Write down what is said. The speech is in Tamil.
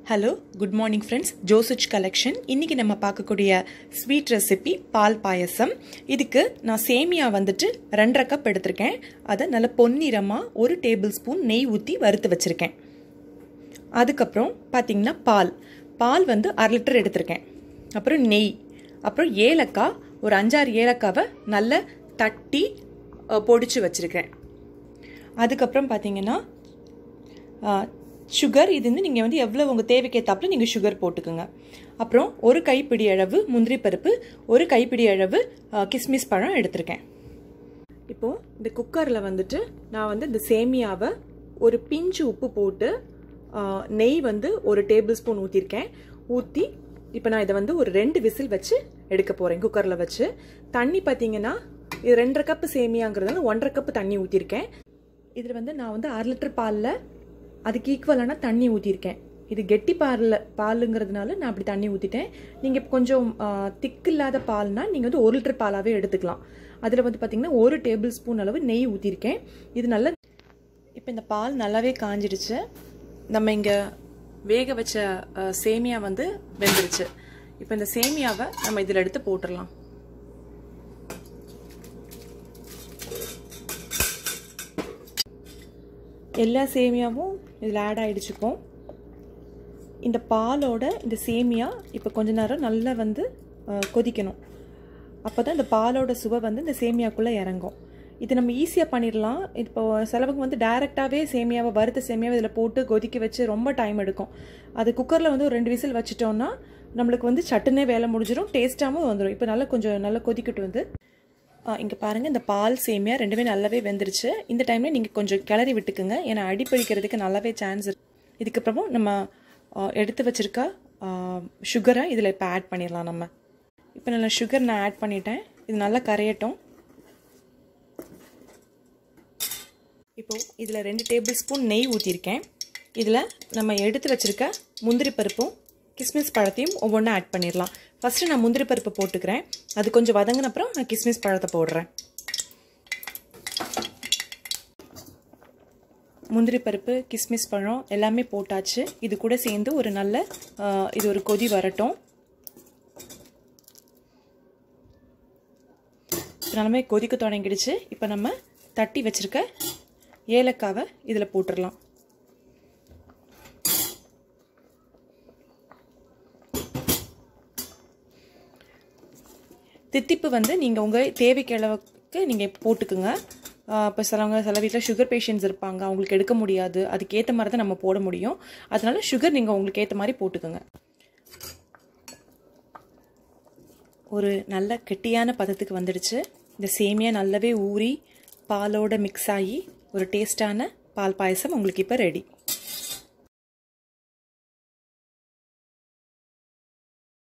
ஹலோ குட் மார்னிங் ஃப்ரெண்ட்ஸ் ஜோசிச் கலெக்ஷன் இன்றைக்கி நம்ம பார்க்கக்கூடிய ஸ்வீட் ரெசிபி பால் பாயசம் இதுக்கு நான் சேமியா வந்துட்டு ரெண்டரை கப் எடுத்திருக்கேன் அதை நல்ல பொன்னிறமாக ஒரு டேபிள் ஸ்பூன் நெய் ஊற்றி வறுத்து வச்சுருக்கேன் அதுக்கப்புறம் பார்த்தீங்கன்னா பால் பால் வந்து அரை லிட்டர் எடுத்திருக்கேன் அப்புறம் நெய் அப்புறம் ஏலக்காய் ஒரு அஞ்சாறு ஏலக்காவை நல்லா தட்டி பொடிச்சு வச்சுருக்கேன் அதுக்கப்புறம் பார்த்தீங்கன்னா சுகர் இது வந்து நீங்கள் வந்து எவ்வளோ உங்கள் தேவைக்கேற்றாப்புல நீங்கள் சுகர் போட்டுக்கோங்க அப்புறம் ஒரு கைப்பிடி அளவு முந்திரி பருப்பு ஒரு கைப்பிடி அளவு கிஸ்மிஸ் பழம் எடுத்திருக்கேன் இப்போது இந்த குக்கரில் வந்துட்டு நான் வந்து இந்த சேமியாவை ஒரு பிஞ்சு உப்பு போட்டு நெய் வந்து ஒரு டேபிள் ஸ்பூன் ஊற்றிருக்கேன் ஊற்றி இப்போ நான் இதை வந்து ஒரு ரெண்டு விசில் வச்சு எடுக்க போகிறேன் குக்கரில் வச்சு தண்ணி பார்த்தீங்கன்னா இது ரெண்டரை கப்பு சேமியாங்கிறதுனால ஒன்றரை கப்பு தண்ணி ஊற்றிருக்கேன் இதில் வந்து நான் வந்து அரை லிட்டர் பாலில் அதுக்கு ஈக்குவலான தண்ணி ஊற்றிருக்கேன் இது கெட்டி பாலில் பாலுங்கிறதுனால நான் அப்படி தண்ணி ஊற்றிட்டேன் நீங்கள் கொஞ்சம் திக்கு இல்லாத பால்னால் நீங்கள் வந்து ஒரு லிட்டர் பாலாகவே எடுத்துக்கலாம் அதில் வந்து பார்த்திங்கன்னா ஒரு டேபிள் ஸ்பூன் அளவு நெய் ஊற்றிருக்கேன் இது நல்லா இப்போ இந்த பால் நல்லாவே காஞ்சிடுச்சு நம்ம இங்கே வேக வச்ச சேமியா வந்து வெந்துருச்சு இப்போ இந்த சேமியாவை நம்ம இதில் எடுத்து போட்டுடலாம் எல்லா சேமியாவும் இதில் ஆட் ஆகிடுச்சுப்போம் இந்த பாலோட இந்த சேமியா இப்போ கொஞ்ச நேரம் நல்லா வந்து கொதிக்கணும் அப்போ தான் இந்த பாலோட சுவை வந்து இந்த சேமியாக்குள்ளே இறங்கும் இது நம்ம ஈஸியாக பண்ணிடலாம் இப்போ சிலவங்க வந்து டைரெக்டாகவே சேமியாவை வறுத்த சேமியாவை இதில் போட்டு கொதிக்க வச்சு ரொம்ப டைம் எடுக்கும் அது குக்கரில் வந்து ஒரு ரெண்டு விசில் வச்சுட்டோன்னா நம்மளுக்கு வந்து சட்டுனே வேலை முடிஞ்சிடும் டேஸ்ட்டாகவும் வந்துடும் இப்போ நல்லா கொஞ்சம் நல்லா கொதிக்கிட்டு வந்து இங்கே பாருங்கள் இந்த பால் சேமியா ரெண்டுமே நல்லாவே வெந்துருச்சு இந்த டைமில் நீங்கள் கொஞ்சம் கிளறி விட்டுக்குங்க ஏன்னா அடிப்படிக்கிறதுக்கு நல்லாவே சான்ஸ் இருக்கு இதுக்கப்புறமும் நம்ம எடுத்து வச்சுருக்க சுகரை இதில் இப்போ ஆட் பண்ணிடலாம் நம்ம இப்போ நல்லா சுகர் நான் ஆட் பண்ணிட்டேன் இது நல்லா கரையட்டும் இப்போது இதில் ரெண்டு டேபிள் ஸ்பூன் நெய் ஊற்றிருக்கேன் இதில் நம்ம எடுத்து வச்சுருக்க முந்திரி பருப்பும் கிஸ்மிஸ் பழத்தையும் ஒவ்வொன்றா ஆட் பண்ணிடலாம் ஃபஸ்ட்டு நான் முந்திரி பருப்பு போட்டுக்கிறேன் அது கொஞ்சம் வதங்கின அப்புறம் நான் கிஸ்மிஸ் பழத்தை போடுறேன் முந்திரி பருப்பு கிஸ்மிஸ் பழம் எல்லாமே போட்டாச்சு இது கூட சேர்ந்து ஒரு நல்ல இது ஒரு கொதி வரட்டும் நல்லாமே கொதிக்க தொடங்கிடுச்சு இப்போ நம்ம தட்டி வச்சுருக்க ஏலக்காவை இதில் போட்டுடலாம் தித்திப்பு வந்து நீங்கள் உங்கள் தேவைக்கு அளவுக்கு நீங்கள் போட்டுக்குங்க இப்போ சிலவங்க சில வீட்டில் சுகர் பேஷண்ட்ஸ் இருப்பாங்க அவங்களுக்கு எடுக்க முடியாது அதுக்கேற்ற மாதிரி தான் நம்ம போட முடியும் அதனால சுகர் நீங்கள் உங்களுக்கு ஏற்ற மாதிரி போட்டுக்கோங்க ஒரு நல்ல கெட்டியான பதத்துக்கு வந்துடுச்சு இந்த சேமியா நல்லாவே ஊறி பாலோட மிக்ஸ் ஆகி ஒரு டேஸ்டான பால் பாயசம் உங்களுக்கு இப்போ ரெடி